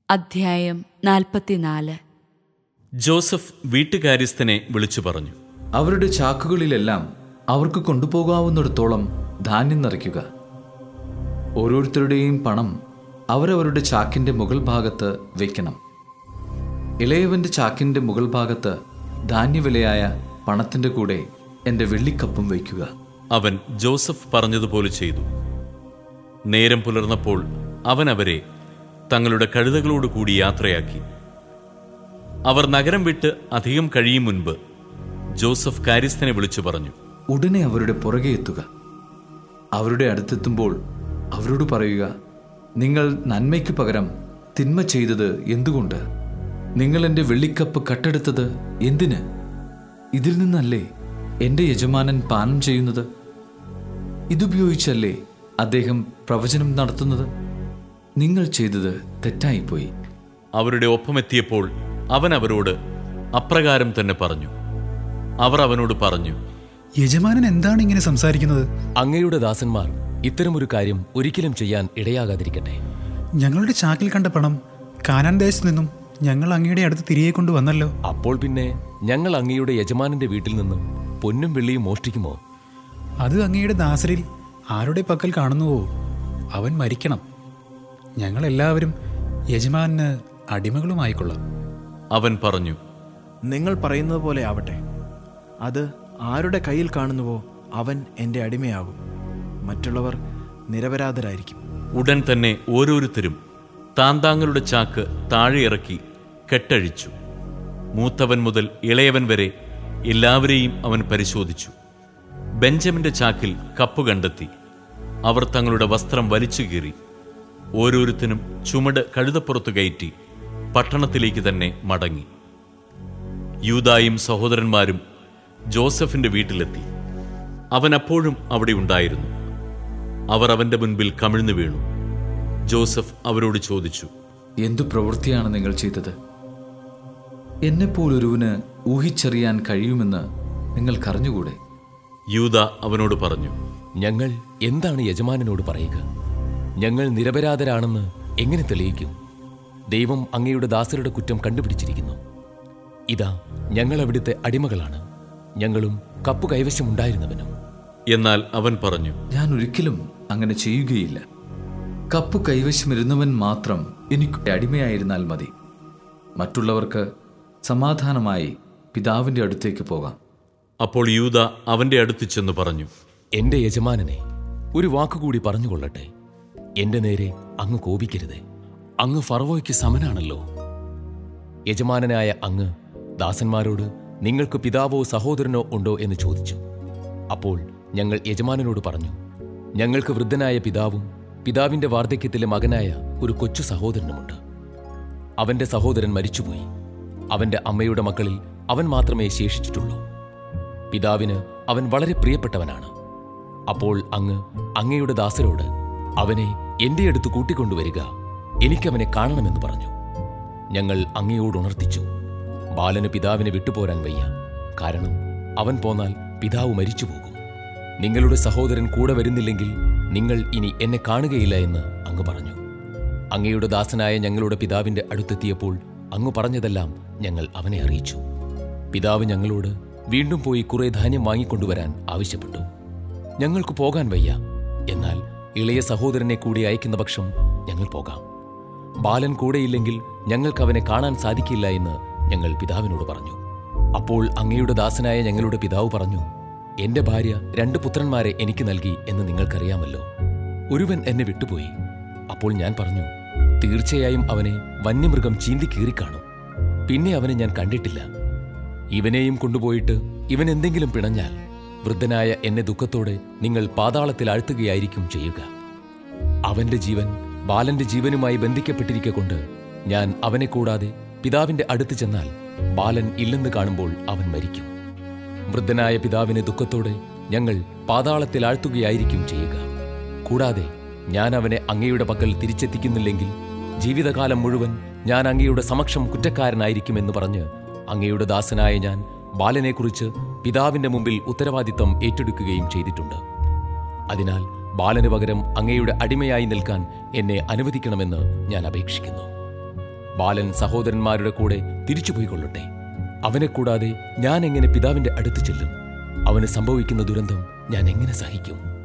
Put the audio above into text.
അധ്യായം നാൽപ്പത്തിനാല് ജോസഫ് വീട്ടുകാര്യസ്ഥനെ വിളിച്ചു പറഞ്ഞു അവരുടെ ചാക്കുകളിലെല്ലാം അവർക്ക് കൊണ്ടുപോകാവുന്നിടത്തോളം ധാന്യം നിറയ്ക്കുക ഓരോരുത്തരുടെയും പണം അവരവരുടെ ചാക്കിന്റെ മുകൾ ഭാഗത്ത് വയ്ക്കണം ഇളയവന്റെ ചാക്കിന്റെ മുകൾ ഭാഗത്ത് ധാന്യവിലയായ പണത്തിന്റെ കൂടെ എൻ്റെ വെള്ളിക്കപ്പും വയ്ക്കുക അവൻ ജോസഫ് പറഞ്ഞതുപോലെ ചെയ്തു നേരം പുലർന്നപ്പോൾ അവൻ അവരെ തങ്ങളുടെ കഴുതകളോട് കൂടി യാത്രയാക്കി അവർ നഗരം വിട്ട് അധികം കഴിയും മുൻപ് ജോസഫ് കാര്യസ്ഥനെ വിളിച്ചു പറഞ്ഞു ഉടനെ അവരുടെ പുറകെ എത്തുക അവരുടെ അടുത്തെത്തുമ്പോൾ അവരോട് പറയുക നിങ്ങൾ നന്മയ്ക്ക് പകരം തിന്മ ചെയ്തത് എന്തുകൊണ്ട് നിങ്ങൾ എൻ്റെ വെള്ളിക്കപ്പ് കട്ടെടുത്തത് എന്തിന് ഇതിൽ നിന്നല്ലേ എൻ്റെ യജമാനൻ പാനം ചെയ്യുന്നത് ഇതുപയോഗിച്ചല്ലേ അദ്ദേഹം പ്രവചനം നടത്തുന്നത് നിങ്ങൾ ചെയ്തത് തെറ്റായിപ്പോയി അവരുടെ ഒപ്പമെത്തിയപ്പോൾ അവൻ അവരോട് അപ്രകാരം തന്നെ പറഞ്ഞു അവർ അവനോട് പറഞ്ഞു യജമാനൻ എന്താണ് ഇങ്ങനെ സംസാരിക്കുന്നത് അങ്ങയുടെ ദാസന്മാർ ഇത്തരമൊരു കാര്യം ഒരിക്കലും ചെയ്യാൻ ഇടയാകാതിരിക്കട്ടെ ഞങ്ങളുടെ ചാക്കിൽ കണ്ട പണം കാനാൻ ദേശത്തു നിന്നും ഞങ്ങൾ അങ്ങയുടെ അടുത്ത് തിരികെ കൊണ്ടുവന്നല്ലോ അപ്പോൾ പിന്നെ ഞങ്ങൾ അങ്ങയുടെ യജമാനന്റെ വീട്ടിൽ നിന്നും പൊന്നും വെള്ളിയും മോഷ്ടിക്കുമോ അത് അങ്ങയുടെ ദാസരിൽ ആരുടെ പക്കൽ കാണുന്നുവോ അവൻ മരിക്കണം ഞങ്ങളെല്ലാവരും യജമാനന് അടിമകളുമായിക്കൊള്ളാം അവൻ പറഞ്ഞു നിങ്ങൾ പറയുന്നത് പോലെ ആവട്ടെ അത് ആരുടെ കയ്യിൽ കാണുന്നുവോ അവൻ എൻ്റെ അടിമയാകും മറ്റുള്ളവർ നിരപരാധരായിരിക്കും ഉടൻ തന്നെ ഓരോരുത്തരും താന്താങ്ങളുടെ ചാക്ക് താഴെ ഇറക്കി കെട്ടഴിച്ചു മൂത്തവൻ മുതൽ ഇളയവൻ വരെ എല്ലാവരെയും അവൻ പരിശോധിച്ചു ബെഞ്ചമിന്റെ ചാക്കിൽ കപ്പ് കണ്ടെത്തി അവർ തങ്ങളുടെ വസ്ത്രം വലിച്ചു കീറി ഓരോരുത്തനും ചുമട് കഴുതപ്പുറത്ത് കയറ്റി പട്ടണത്തിലേക്ക് തന്നെ മടങ്ങി യൂതായും സഹോദരന്മാരും ജോസഫിന്റെ വീട്ടിലെത്തി അവൻ അപ്പോഴും അവിടെ ഉണ്ടായിരുന്നു അവർ അവന്റെ മുൻപിൽ കമിഴ്ന്നു വീണു ജോസഫ് അവരോട് ചോദിച്ചു എന്തു പ്രവൃത്തിയാണ് നിങ്ങൾ ചെയ്തത് എന്നെപ്പോലൊരുവന് ഊഹിച്ചറിയാൻ കഴിയുമെന്ന് നിങ്ങൾക്കറിഞ്ഞുകൂടെ യൂത അവനോട് പറഞ്ഞു ഞങ്ങൾ എന്താണ് യജമാനനോട് പറയുക ഞങ്ങൾ നിരപരാധരാണെന്ന് എങ്ങനെ തെളിയിക്കും ദൈവം അങ്ങയുടെ ദാസരുടെ കുറ്റം കണ്ടുപിടിച്ചിരിക്കുന്നു ഇതാ ഞങ്ങൾ അവിടുത്തെ അടിമകളാണ് ഞങ്ങളും കപ്പു കൈവശമുണ്ടായിരുന്നവനും എന്നാൽ അവൻ പറഞ്ഞു ഞാൻ ഒരിക്കലും അങ്ങനെ ചെയ്യുകയില്ല കപ്പ് കൈവശമിരുന്നവൻ മാത്രം എനിക്ക് അടിമയായിരുന്നാൽ മതി മറ്റുള്ളവർക്ക് സമാധാനമായി പിതാവിൻ്റെ അടുത്തേക്ക് പോകാം അപ്പോൾ യൂത അവന്റെ അടുത്ത് ചെന്ന് പറഞ്ഞു എന്റെ യജമാനനെ ഒരു വാക്കുകൂടി പറഞ്ഞുകൊള്ളട്ടെ എന്റെ നേരെ അങ്ങ് കോപിക്കരുതേ അങ്ങ് ഫറവോയ്ക്ക് സമനാണല്ലോ യജമാനനായ അങ്ങ് ദാസന്മാരോട് നിങ്ങൾക്ക് പിതാവോ സഹോദരനോ ഉണ്ടോ എന്ന് ചോദിച്ചു അപ്പോൾ ഞങ്ങൾ യജമാനനോട് പറഞ്ഞു ഞങ്ങൾക്ക് വൃദ്ധനായ പിതാവും പിതാവിന്റെ വാർദ്ധക്യത്തിലെ മകനായ ഒരു കൊച്ചു സഹോദരനുമുണ്ട് അവന്റെ സഹോദരൻ മരിച്ചുപോയി അവന്റെ അമ്മയുടെ മക്കളിൽ അവൻ മാത്രമേ ശേഷിച്ചിട്ടുള്ളൂ പിതാവിന് അവൻ വളരെ പ്രിയപ്പെട്ടവനാണ് അപ്പോൾ അങ്ങ് അങ്ങയുടെ ദാസരോട് അവനെ എന്റെ അടുത്ത് കൂട്ടിക്കൊണ്ടുവരിക എനിക്കവനെ കാണണമെന്ന് പറഞ്ഞു ഞങ്ങൾ അങ്ങയോട് ഉണർത്തിച്ചു ബാലന് പിതാവിനെ വിട്ടുപോരാൻ വയ്യ കാരണം അവൻ പോന്നാൽ പിതാവ് മരിച്ചുപോകും നിങ്ങളുടെ സഹോദരൻ കൂടെ വരുന്നില്ലെങ്കിൽ നിങ്ങൾ ഇനി എന്നെ കാണുകയില്ല എന്ന് അങ്ങ് പറഞ്ഞു അങ്ങയുടെ ദാസനായ ഞങ്ങളുടെ പിതാവിന്റെ അടുത്തെത്തിയപ്പോൾ അങ്ങ് പറഞ്ഞതെല്ലാം ഞങ്ങൾ അവനെ അറിയിച്ചു പിതാവ് ഞങ്ങളോട് വീണ്ടും പോയി കുറെ ധാന്യം വാങ്ങിക്കൊണ്ടുവരാൻ ആവശ്യപ്പെട്ടു ഞങ്ങൾക്ക് പോകാൻ വയ്യ എന്നാൽ ഇളയ സഹോദരനെ കൂടി അയക്കുന്ന പക്ഷം ഞങ്ങൾ പോകാം ബാലൻ കൂടെയില്ലെങ്കിൽ ഞങ്ങൾക്ക് അവനെ കാണാൻ സാധിക്കില്ല എന്ന് ഞങ്ങൾ പിതാവിനോട് പറഞ്ഞു അപ്പോൾ അങ്ങയുടെ ദാസനായ ഞങ്ങളുടെ പിതാവ് പറഞ്ഞു എന്റെ ഭാര്യ രണ്ട് പുത്രന്മാരെ എനിക്ക് നൽകി എന്ന് നിങ്ങൾക്കറിയാമല്ലോ ഒരുവൻ എന്നെ വിട്ടുപോയി അപ്പോൾ ഞാൻ പറഞ്ഞു തീർച്ചയായും അവനെ വന്യമൃഗം ചീന്തി കീറിക്കാണും പിന്നെ അവനെ ഞാൻ കണ്ടിട്ടില്ല ഇവനെയും കൊണ്ടുപോയിട്ട് ഇവൻ എന്തെങ്കിലും പിണഞ്ഞാൽ വൃദ്ധനായ എന്നെ ദുഃഖത്തോടെ നിങ്ങൾ പാതാളത്തിൽ ആഴ്ത്തുകയായിരിക്കും ചെയ്യുക അവന്റെ ജീവൻ ബാലന്റെ ജീവനുമായി ബന്ധിക്കപ്പെട്ടിരിക്കെ കൊണ്ട് ഞാൻ അവനെ കൂടാതെ പിതാവിന്റെ അടുത്ത് ചെന്നാൽ ബാലൻ ഇല്ലെന്ന് കാണുമ്പോൾ അവൻ മരിക്കും വൃദ്ധനായ പിതാവിനെ ദുഃഖത്തോടെ ഞങ്ങൾ പാതാളത്തിൽ ആഴ്ത്തുകയായിരിക്കും ചെയ്യുക കൂടാതെ ഞാൻ അവനെ അങ്ങയുടെ പക്കൽ തിരിച്ചെത്തിക്കുന്നില്ലെങ്കിൽ ജീവിതകാലം മുഴുവൻ ഞാൻ അങ്ങയുടെ സമക്ഷം കുറ്റക്കാരനായിരിക്കുമെന്ന് പറഞ്ഞ് അങ്ങയുടെ ദാസനായ ഞാൻ ബാലനെക്കുറിച്ച് പിതാവിന്റെ മുമ്പിൽ ഉത്തരവാദിത്തം ഏറ്റെടുക്കുകയും ചെയ്തിട്ടുണ്ട് അതിനാൽ ബാലന് പകരം അങ്ങയുടെ അടിമയായി നിൽക്കാൻ എന്നെ അനുവദിക്കണമെന്ന് ഞാൻ അപേക്ഷിക്കുന്നു ബാലൻ സഹോദരന്മാരുടെ കൂടെ തിരിച്ചുപോയിക്കൊള്ളട്ടെ അവനെ കൂടാതെ ഞാൻ എങ്ങനെ പിതാവിന്റെ അടുത്ത് ചെല്ലും അവന് സംഭവിക്കുന്ന ദുരന്തം ഞാൻ എങ്ങനെ സഹിക്കും